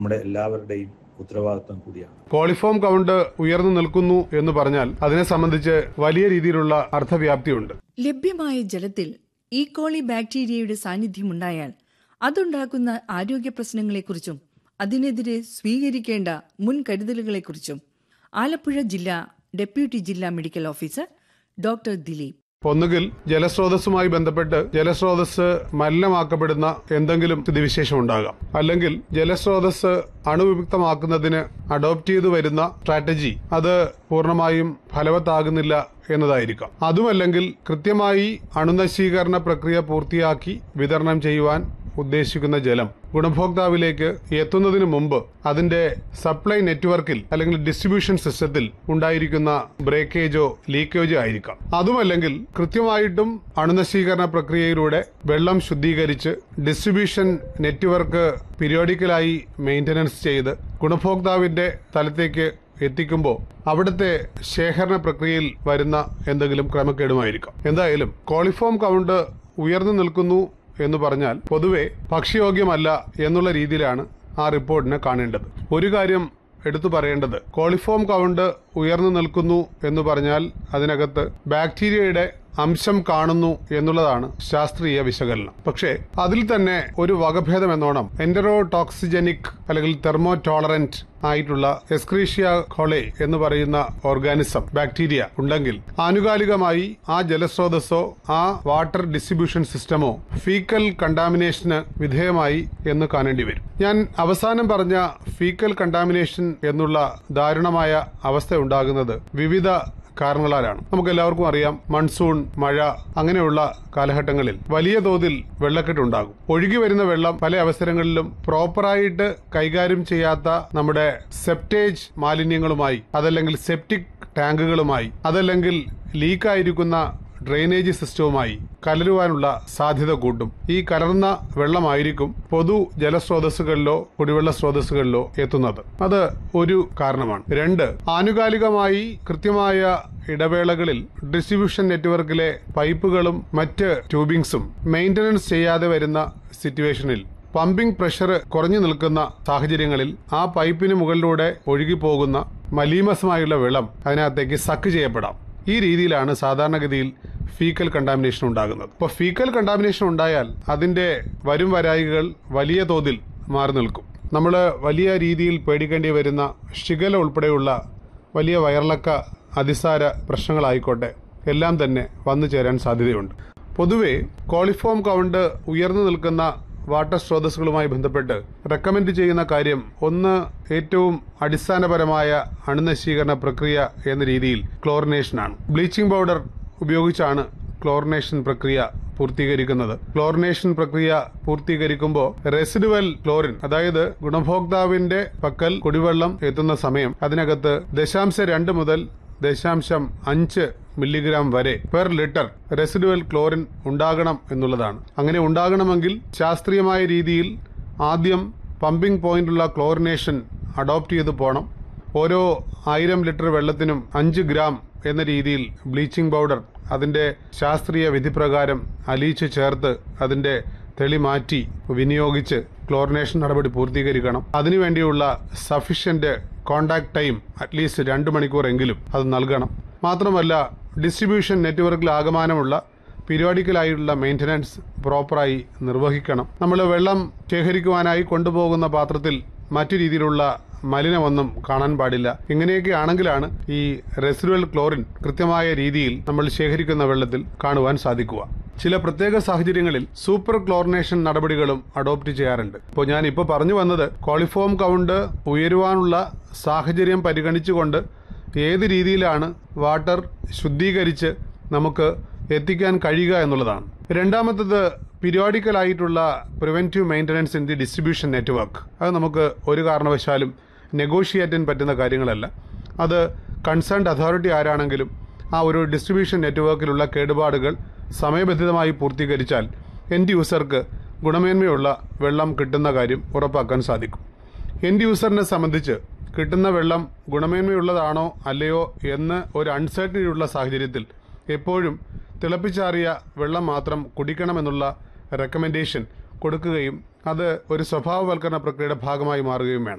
നമ്മുടെ എല്ലാവരുടെയും ഉത്തരവാദിത്വം കൂടിയാണ് കോളിഫോം കൗണ്ട് ഉയർന്നു നിൽക്കുന്നു എന്ന് പറഞ്ഞാൽ അതിനെ സംബന്ധിച്ച് വലിയ രീതിയിലുള്ള അർത്ഥവ്യാപ്തിയുണ്ട് ലഭ്യമായ ജലത്തിൽ ഈ കോളി ബാക്ടീരിയയുടെ സാന്നിധ്യമുണ്ടായാൽ അതുണ്ടാക്കുന്ന ആരോഗ്യ പ്രശ്നങ്ങളെക്കുറിച്ചും അതിനെതിരെ സ്വീകരിക്കേണ്ട മുൻകരുതലുകളെക്കുറിച്ചും ആലപ്പുഴ ജില്ലാ ഡെപ്യൂട്ടി ജില്ലാ മെഡിക്കൽ ഓഫീസർ ഡോക്ടർ ദിലീപ് ഒന്നുകിൽ ജലസ്രോതസ്സുമായി ബന്ധപ്പെട്ട് ജലസ്രോതസ് മലിനമാക്കപ്പെടുന്ന എന്തെങ്കിലും സ്ഥിതിവിശേഷം ഉണ്ടാകാം അല്ലെങ്കിൽ ജലസ്രോതസ് അണുവിമുക്തമാക്കുന്നതിന് അഡോപ്റ്റ് ചെയ്തു വരുന്ന സ്ട്രാറ്റജി അത് പൂർണ്ണമായും ഫലവത്താകുന്നില്ല എന്നതായിരിക്കാം അതുമല്ലെങ്കിൽ കൃത്യമായി അണുനശീകരണ പ്രക്രിയ പൂർത്തിയാക്കി വിതരണം ചെയ്യുവാൻ ഉദ്ദേശിക്കുന്ന ജലം ഗുണഭോക്താവിലേക്ക് എത്തുന്നതിന് മുമ്പ് അതിന്റെ സപ്ലൈ നെറ്റ്വർക്കിൽ അല്ലെങ്കിൽ ഡിസ്ട്രിബ്യൂഷൻ സിസ്റ്റത്തിൽ ഉണ്ടായിരിക്കുന്ന ബ്രേക്കേജോ ലീക്കേജോ ആയിരിക്കാം അതുമല്ലെങ്കിൽ കൃത്യമായിട്ടും അണുനശീകരണ പ്രക്രിയയിലൂടെ വെള്ളം ശുദ്ധീകരിച്ച് ഡിസ്ട്രിബ്യൂഷൻ നെറ്റ്വർക്ക് പീരിയോഡിക്കലായി മെയിന്റനൻസ് ചെയ്ത് ഗുണഭോക്താവിന്റെ സ്ഥലത്തേക്ക് എത്തിക്കുമ്പോൾ അവിടുത്തെ ശേഖരണ പ്രക്രിയയിൽ വരുന്ന എന്തെങ്കിലും ക്രമക്കേടുമായിരിക്കാം എന്തായാലും കോളിഫോം കൗണ്ട് ഉയർന്നു നിൽക്കുന്നു എന്ന് പറഞ്ഞാൽ പൊതുവെ ഭക്ഷ്യയോഗ്യമല്ല എന്നുള്ള രീതിയിലാണ് ആ റിപ്പോർട്ടിനെ കാണേണ്ടത് ഒരു കാര്യം എടുത്തു പറയേണ്ടത് കോളിഫോം കൗണ്ട് ഉയർന്നു നിൽക്കുന്നു എന്ന് പറഞ്ഞാൽ അതിനകത്ത് ബാക്ടീരിയയുടെ അംശം കാണുന്നു എന്നുള്ളതാണ് ശാസ്ത്രീയ വിശകലനം പക്ഷേ അതിൽ തന്നെ ഒരു വകഭേദം എന്നോണം എൻഡറോടോക്സിജനിക് അല്ലെങ്കിൽ തെർമോ ടോളറന്റ് ആയിട്ടുള്ള എസ്ക്രീഷ്യ കോളെ എന്ന് പറയുന്ന ഓർഗാനിസം ബാക്ടീരിയ ഉണ്ടെങ്കിൽ ആനുകാലികമായി ആ ജലസ്രോതസ്സോ ആ വാട്ടർ ഡിസ്ട്രിബ്യൂഷൻ സിസ്റ്റമോ ഫീക്കൽ കണ്ടാമിനേഷന് വിധേയമായി എന്ന് കാണേണ്ടി വരും ഞാൻ അവസാനം പറഞ്ഞ ഫീക്കൽ കണ്ടാമിനേഷൻ എന്നുള്ള ദാരുണമായ അവസ്ഥ ഉണ്ടാകുന്നത് വിവിധ കാരണങ്ങളാലാണ് നമുക്ക് എല്ലാവർക്കും അറിയാം മൺസൂൺ മഴ അങ്ങനെയുള്ള കാലഘട്ടങ്ങളിൽ വലിയ തോതിൽ വെള്ളക്കെട്ടുണ്ടാകും ഒഴുകി വരുന്ന വെള്ളം പല അവസരങ്ങളിലും പ്രോപ്പറായിട്ട് കൈകാര്യം ചെയ്യാത്ത നമ്മുടെ സെപ്റ്റേജ് മാലിന്യങ്ങളുമായി അതല്ലെങ്കിൽ സെപ്റ്റിക് ടാങ്കുകളുമായി അതല്ലെങ്കിൽ ലീക്കായിരിക്കുന്ന ഡ്രെയിനേജ് സിസ്റ്റവുമായി കലരുവാനുള്ള സാധ്യത കൂട്ടും ഈ കലർന്ന വെള്ളമായിരിക്കും പൊതു ജലസ്രോതസ്സുകളിലോ കുടിവെള്ള സ്രോതസ്സുകളിലോ എത്തുന്നത് അത് ഒരു കാരണമാണ് രണ്ട് ആനുകാലികമായി കൃത്യമായ ഇടവേളകളിൽ ഡിസ്ട്രിബ്യൂഷൻ നെറ്റ്വർക്കിലെ പൈപ്പുകളും മറ്റ് ട്യൂബിങ്സും മെയിന്റനൻസ് ചെയ്യാതെ വരുന്ന സിറ്റുവേഷനിൽ പമ്പിംഗ് പ്രഷർ കുറഞ്ഞു നിൽക്കുന്ന സാഹചര്യങ്ങളിൽ ആ പൈപ്പിന് മുകളിലൂടെ ഒഴുകിപ്പോകുന്ന മലീമസമായുള്ള വെള്ളം അതിനകത്തേക്ക് സക്ക് ചെയ്യപ്പെടാം ഈ രീതിയിലാണ് സാധാരണഗതിയിൽ ഫീക്കൽ കണ്ടാമിനേഷൻ ഉണ്ടാകുന്നത് അപ്പോൾ ഫീക്കൽ കണ്ടാമിനേഷൻ ഉണ്ടായാൽ അതിന്റെ വരും വരായികൾ വലിയ തോതിൽ മാറി നിൽക്കും നമ്മൾ വലിയ രീതിയിൽ പേടിക്കേണ്ടി വരുന്ന ഷിഗല ഉൾപ്പെടെയുള്ള വലിയ വയറിളക്ക അതിസാര പ്രശ്നങ്ങളായിക്കോട്ടെ എല്ലാം തന്നെ വന്നു ചേരാൻ സാധ്യതയുണ്ട് പൊതുവെ കോളിഫോം കൗണ്ട് ഉയർന്നു നിൽക്കുന്ന വാട്ടർ സ്രോതസ്സുകളുമായി ബന്ധപ്പെട്ട് റെക്കമെൻഡ് ചെയ്യുന്ന കാര്യം ഒന്ന് ഏറ്റവും അടിസ്ഥാനപരമായ അണുനശീകരണ പ്രക്രിയ എന്ന രീതിയിൽ ക്ലോറിനേഷനാണ് ബ്ലീച്ചിംഗ് പൗഡർ ഉപയോഗിച്ചാണ് ക്ലോറിനേഷൻ പ്രക്രിയ പൂർത്തീകരിക്കുന്നത് ക്ലോറിനേഷൻ പ്രക്രിയ പൂർത്തീകരിക്കുമ്പോൾ റെസിഡുവൽ ക്ലോറിൻ അതായത് ഗുണഭോക്താവിന്റെ പക്കൽ കുടിവെള്ളം എത്തുന്ന സമയം അതിനകത്ത് ദശാംശ രണ്ട് മുതൽ ദശാംശം അഞ്ച് മില്ലിഗ്രാം വരെ പെർ ലിറ്റർ റെസിഡുവൽ ക്ലോറിൻ ഉണ്ടാകണം എന്നുള്ളതാണ് അങ്ങനെ ഉണ്ടാകണമെങ്കിൽ ശാസ്ത്രീയമായ രീതിയിൽ ആദ്യം പമ്പിംഗ് പോയിന്റുള്ള ക്ലോറിനേഷൻ അഡോപ്റ്റ് ചെയ്ത് പോകണം ഓരോ ആയിരം ലിറ്റർ വെള്ളത്തിനും അഞ്ച് ഗ്രാം എന്ന രീതിയിൽ ബ്ലീച്ചിംഗ് പൗഡർ അതിന്റെ ശാസ്ത്രീയ വിധിപ്രകാരം അലിയിച്ച് ചേർത്ത് അതിന്റെ തെളി മാറ്റി വിനിയോഗിച്ച് ക്ലോറിനേഷൻ നടപടി പൂർത്തീകരിക്കണം അതിനുവേണ്ടിയുള്ള സഫീഷ്യന്റ് കോണ്ടാക്ട് ടൈം അറ്റ്ലീസ്റ്റ് രണ്ട് മണിക്കൂറെങ്കിലും അത് നൽകണം മാത്രമല്ല ഡിസ്ട്രിബ്യൂഷൻ നെറ്റ്വർക്കിൽ ആകമാനമുള്ള പീരിയോഡിക്കലായിട്ടുള്ള മെയിൻ്റനൻസ് പ്രോപ്പറായി നിർവഹിക്കണം നമ്മൾ വെള്ളം ശേഖരിക്കുവാനായി കൊണ്ടുപോകുന്ന പാത്രത്തിൽ മറ്റു രീതിയിലുള്ള മലിനമൊന്നും കാണാൻ പാടില്ല ഇങ്ങനെയൊക്കെ ആണെങ്കിലാണ് ഈ റെസിഡുവൽ ക്ലോറിൻ കൃത്യമായ രീതിയിൽ നമ്മൾ ശേഖരിക്കുന്ന വെള്ളത്തിൽ കാണുവാൻ സാധിക്കുക ചില പ്രത്യേക സാഹചര്യങ്ങളിൽ സൂപ്പർ ക്ലോറിനേഷൻ നടപടികളും അഡോപ്റ്റ് ചെയ്യാറുണ്ട് ഇപ്പോൾ ഞാൻ ഇപ്പോൾ പറഞ്ഞു വന്നത് കോളിഫോം കൗണ്ട് ഉയരുവാനുള്ള സാഹചര്യം പരിഗണിച്ചുകൊണ്ട് ഏത് രീതിയിലാണ് വാട്ടർ ശുദ്ധീകരിച്ച് നമുക്ക് എത്തിക്കാൻ കഴിയുക എന്നുള്ളതാണ് രണ്ടാമത്തത് പീരിയോഡിക്കൽ ആയിട്ടുള്ള preventive maintenance in the distribution network അത് നമുക്ക് ഒരു കാരണവശാലും നെഗോഷിയേറ്റ് ചെയ്യാൻ പറ്റുന്ന കാര്യങ്ങളല്ല അത് കൺസേൺഡ് അതോറിറ്റി ആരാണെങ്കിലും ആ ഒരു ഡിസ്ട്രിബ്യൂഷൻ നെറ്റ്വർക്കിലുള്ള കേടുപാടുകൾ സമയബന്ധിതമായി പൂർത്തീകരിച്ചാൽ എൻഡ് യൂസർക്ക് ഗുണമേന്മയുള്ള വെള്ളം കിട്ടുന്ന കാര്യം ഉറപ്പാക്കാൻ സാധിക്കും എൻഡ് യൂസറിനെ സംബന്ധിച്ച് കിട്ടുന്ന വെള്ളം ഗുണമേന്മയുള്ളതാണോ അല്ലയോ എന്ന് ഒരു അൺസർട്ടനിറ്റി ഉള്ള സാഹചര്യത്തിൽ എപ്പോഴും തിളപ്പിച്ചാറിയ വെള്ളം മാത്രം കുടിക്കണമെന്നുള്ള റെക്കമെൻഡേഷൻ കൊടുക്കുകയും അത് ഒരു സ്വഭാവവൽക്കരണ പ്രക്രിയയുടെ ഭാഗമായി മാറുകയും വേണം